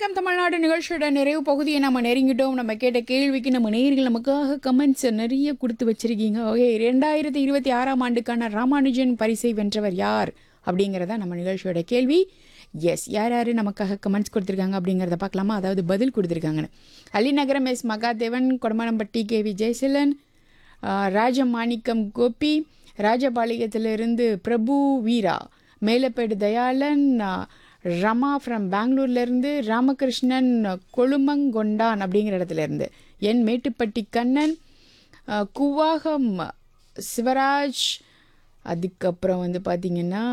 வணக்கம் தமிழ்நாடு நிகழ்ச்சியோட நிறைவு பகுதியை நம்ம நெருங்கிட்டோம் நம்ம கேட்ட கேள்விக்கு நம்ம நேயர்கள் நமக்காக கமெண்ட்ஸ் நிறைய கொடுத்து வச்சிருக்கீங்க ஓகே ரெண்டாயிரத்தி இருபத்தி ஆறாம் ஆண்டுக்கான ராமானுஜன் பரிசை வென்றவர் யார் அப்படிங்கிறதா நம்ம நிகழ்ச்சியோட கேள்வி எஸ் யார் யார் நமக்காக கமெண்ட்ஸ் கொடுத்துருக்காங்க அப்படிங்கிறத பார்க்கலாமா அதாவது பதில் கொடுத்துருக்காங்கன்னு Alinagaram S Mahadevan Kodamanampatti K V Jayaseelan ஆஹ், ராஜமாணிக்கம் கோபி ராஜபாளையத்திலிருந்து பிரபு வீரா மேலப்பேடு தயாளன் ஆஹ், ரமா ஃப்ரம் பெங்களூர்லேருந்து ராமகிருஷ்ணன் கொழுமங்கொண்டான் அப்படிங்கிற இடத்துல இருந்து என் மேட்டுப்பட்டி கண்ணன் ஆஹ், குவாகம் சிவராஜ் அதுக்கப்புறம் வந்து பார்த்திங்கன்னா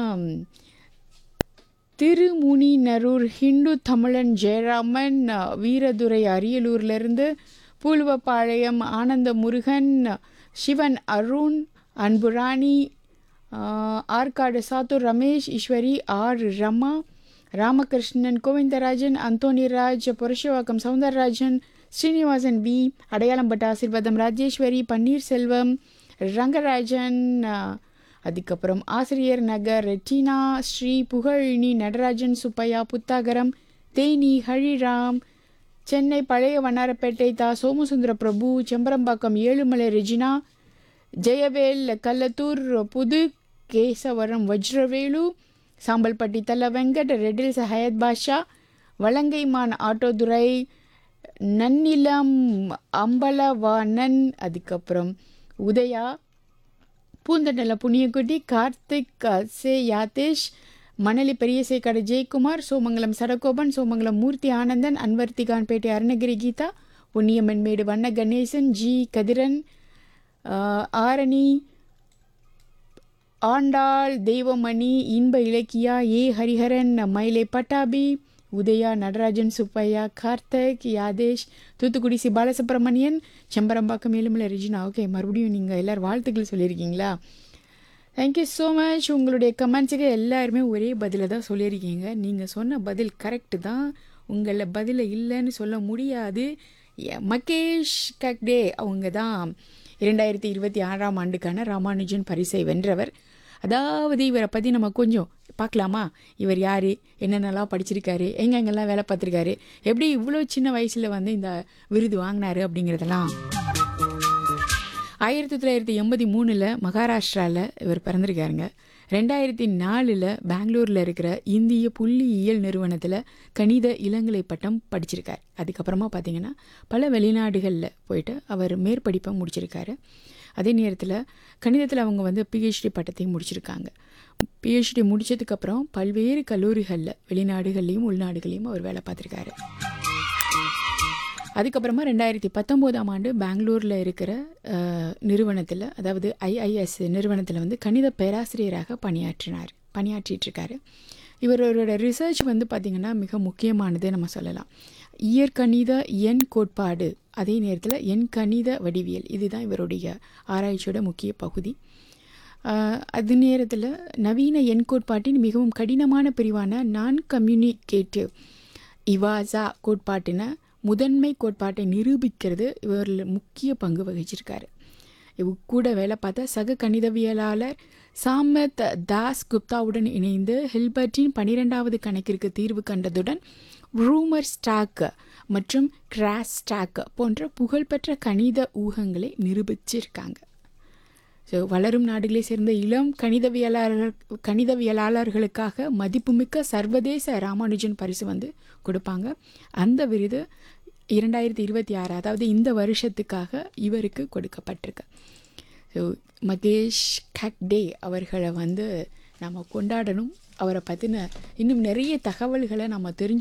திருமுனிநரூர் ஹிந்து தமிழன் ஜெயராமன் அஹ், வீரதுரை அரியலூர்லேருந்து பூல்வப்பாளையம் ஆனந்த முருகன் சிவன் அருண் அன்புராணி அஹ், ஆற்காடு சாத்தூர் ரமேஷ் ஈஸ்வரி ஆர் ரமா ராமகிருஷ்ணன் கோவிந்தராஜன் அந்தோனிராஜ் புருஷவாக்கம் சவுந்தரராஜன் ஸ்ரீனிவாசன் வி அடையாளம்பட்ட ஆசீர்வாதம் ராஜேஸ்வரி பன்னீர்செல்வம் ரங்கராஜன் அஹ், அதுக்கப்புறம் ஆசிரியர் நகர் ரெட்டினா ஸ்ரீ புகழினி நடராஜன் சுப்பையா புத்தாகரம் தேனி ஹழிராம் சென்னை பழைய வண்ணாரப்பேட்டை தா சோமசுந்தர பிரபு செம்பரம்பாக்கம் ஏழுமலை ரெஜினா ஜெயவேல் கல்லத்தூர் புது கேசவரம் வஜ்ரவேலு சாம்பல்பட்டி தல வெங்கட் ரெட்டில்ஸ் ஹயத் பாஷா வலங்கைமான் ஆட்டோதுரை நன்னிலம் அம்பலவாணன் அதுக்கப்புறம் உதயா பூந்தண்டல புண்ணியக்குட்டி கார்த்திக் சே யாதேஷ் மணலி பெரியசை கடை ஜெயக்குமார் சோமங்கலம் சடகோபன் சோமங்கலம் மூர்த்தி ஆனந்தன் அன்வர்த்திகான்பேட்டை அருணகிரி கீதா பொன்னியம்மன்மேடு வண்ண கணேசன் ஜி கதிரன் ஆஹ், Arani Andal Deivamani Inba Ilakkiya A Hariharan Mylai Pattabi Udaya Natarajan Subbaiah Karthik Yadesh Thoothukudi C Balasubramanian Sembarambakkam Ezhumalai Regina okay மறுபடியும் நீங்கள் எல்லோரும் வாழ்த்துக்கள் சொல்லியிருக்கீங்களா தேங்க்யூ ஸோ மச் உங்களுடைய கமெண்ட்ஸுக்கு எல்லாருமே ஒரே பதிலை தான் சொல்லியிருக்கீங்க நீங்கள் சொன்ன பதில் கரெக்டு தான் உங்களை பதிலை இல்லைன்னு சொல்ல முடியாது எ- மகேஷ் கக்டே அவங்க தான் இரண்டாயிரத்தி இருபத்தி ஆறாம் ஆண்டுக்கான ராமானுஜன் பரிசை வென்றவர் அதாவது இவரை பற்றி நம்ம கொஞ்சம் பார்க்கலாமா இவர் யார் என்னென்னலாம் படிச்சிருக்காரு எங்கெங்கெல்லாம் வேலை பார்த்துருக்காரு எப்படி இவ்வளோ சின்ன வயசில் வந்து இந்த விருது வாங்கினாரு அப்படிங்கிறதெல்லாம் ஆயிரத்தி தொள்ளாயிரத்தி எண்பத்தி மூணில் மகாராஷ்டிராவில் இவர் பிறந்திருக்காருங்க ரெண்டாயிரத்தி நாலில் பெங்களூரில் இருக்கிற இந்திய புள்ளியியல் நிறுவனத்தில் கணித இளங்கலை பட்டம் படிச்சிருக்கார் அதுக்கப்புறமா பார்த்தீங்கன்னா பல வெளிநாடுகளில் போயிட்டு அவர் மேற்படிப்பை முடிச்சிருக்காரு அதே நேரத்தில் கணிதத்தில் அவங்க வந்து பிஹெச்டி பட்டத்தையும் முடிச்சிருக்காங்க பிஹெச்டி முடிச்சதுக்கப்புறம் பல்வேறு கல்லூரிகளில் வெளிநாடுகள்லேயும் உள்நாடுகள்லையும் அவர் வேலை பார்த்துருக்காரு அதுக்கப்புறமா ரெண்டாயிரத்தி பத்தொம்போதாம் ஆண்டு பெங்களூரில் இருக்கிற நிறுவனத்தில் அதாவது ஐஐஎஸ் நிறுவனத்தில் வந்து கணித பேராசிரியராக பணியாற்றினார் பணியாற்றிட்டு இருக்காரு இவரோட ரிசர்ச் வந்து பார்த்திங்கன்னா மிக முக்கியமானது நம்ம சொல்லலாம் இயற்கணித எண் கோட்பாடு அதே நேரத்தில் எண் கணித வடிவியல் இதுதான் இவருடைய ஆராய்ச்சியோட முக்கிய பகுதி ஆஹ் அது நேரத்தில் நவீன எண் கோட்பாட்டின் மிகவும் கடினமான பிரிவான நான் கம்யூனிகேட்டிவ் இவாசா கோட்பாட்டின முதன்மை கோட்பாட்டை நிரூபிக்கிறது இவரில் முக்கிய பங்கு வகிச்சிருக்காரு இவ கூட வேலை பார்த்த சக கணிதவியலாளர் சாமத் தாஸ் குப்தாவுடன் இணைந்து ஹில்பர்ட்டின் பனிரெண்டாவது கணக்கிற்கு தீர்வு கண்டதுடன் ரூமர் ஸ்டாக் மற்றும் கிராஸ் ஸ்டாக் போன்ற புகழ்பெற்ற கணித ஊகங்களை நிரூபிச்சிருக்காங்க ஸோ வளரும் நாடுகளை சேர்ந்த இளம் கணிதவியலாளர் கணிதவியலாளர்களுக்காக மதிப்புமிக்க சர்வதேச ராமானுஜன் பரிசு வந்து கொடுப்பாங்க அந்த விருது இரண்டாயிரத்தி இருபத்தி ஆறு அதாவது இந்த வருஷத்துக்காக இவருக்கு கொடுக்கப்பட்டிருக்கு ஸோ மகேஷ் கக்டே அவர்களை வந்து நம்ம கொண்டாடணும் அவரை பற்றின இன்னும் நிறைய தகவல்களை நம்ம தெரிஞ்சு